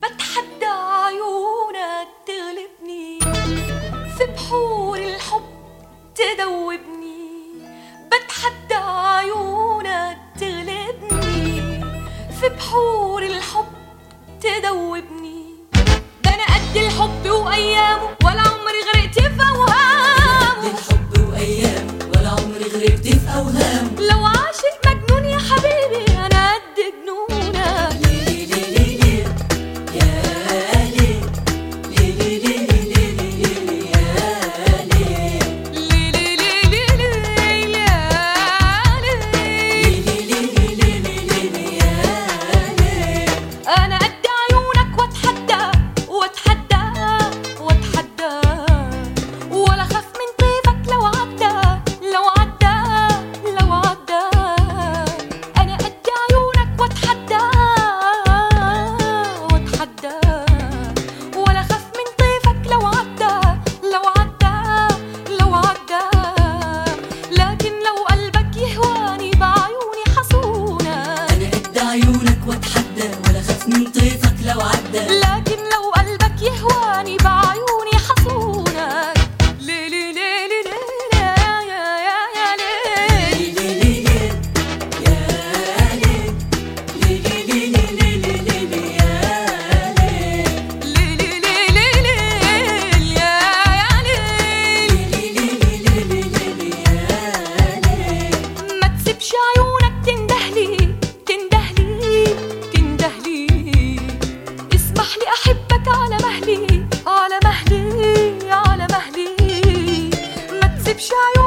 بتحدى عيونك تغلبني في بحور الحب تدوبني بتحدى عيونك تغلبني في بحور الحب تدوبني ده انا قد الحب وايامه ولا عمري غرقت في اوهامه الحب وايام ولا عمري غرقت في اوهام لو عاشق مجنون يا حبيبي انا قد جنونك ليلي ليلي ليلي يا ليلي ليلي ليلي ليلي ليلي يا ليلي ليلي ليلي ليلي يا ليلي ليلي ليلي ليلي ليلي يا ليلي انا قد عيونك واتحدى واتحدى واتحدى ولا خاف من طيفك لو عدى لو عدى لو عدى انا قد عيونك واتحدى واتحدى ولا خاف من طيفك لو عدى لو عدى لو عدى لكن لو قلبك يهواني بعيوني حصونك انا قد عيونك واتحدى ولا خاف من طيفك لو عدى لكن لو قلبك يهواني بعيوني حصونك ليلي ليلي ليلي يا يا يا يا ليلي ليلي ليلي يا ليلي ليلي ليلي ليلي ليلي يا ليلي ليلي ليلي ليلي يا يا ليلي ليلي ليلي ليلي يا ليلي ما تسيبش عيونك تندهلي تندهلي تندهلي اسمح لي احبك على مهلي على مهلي على مهلي ما تسيبش عيونك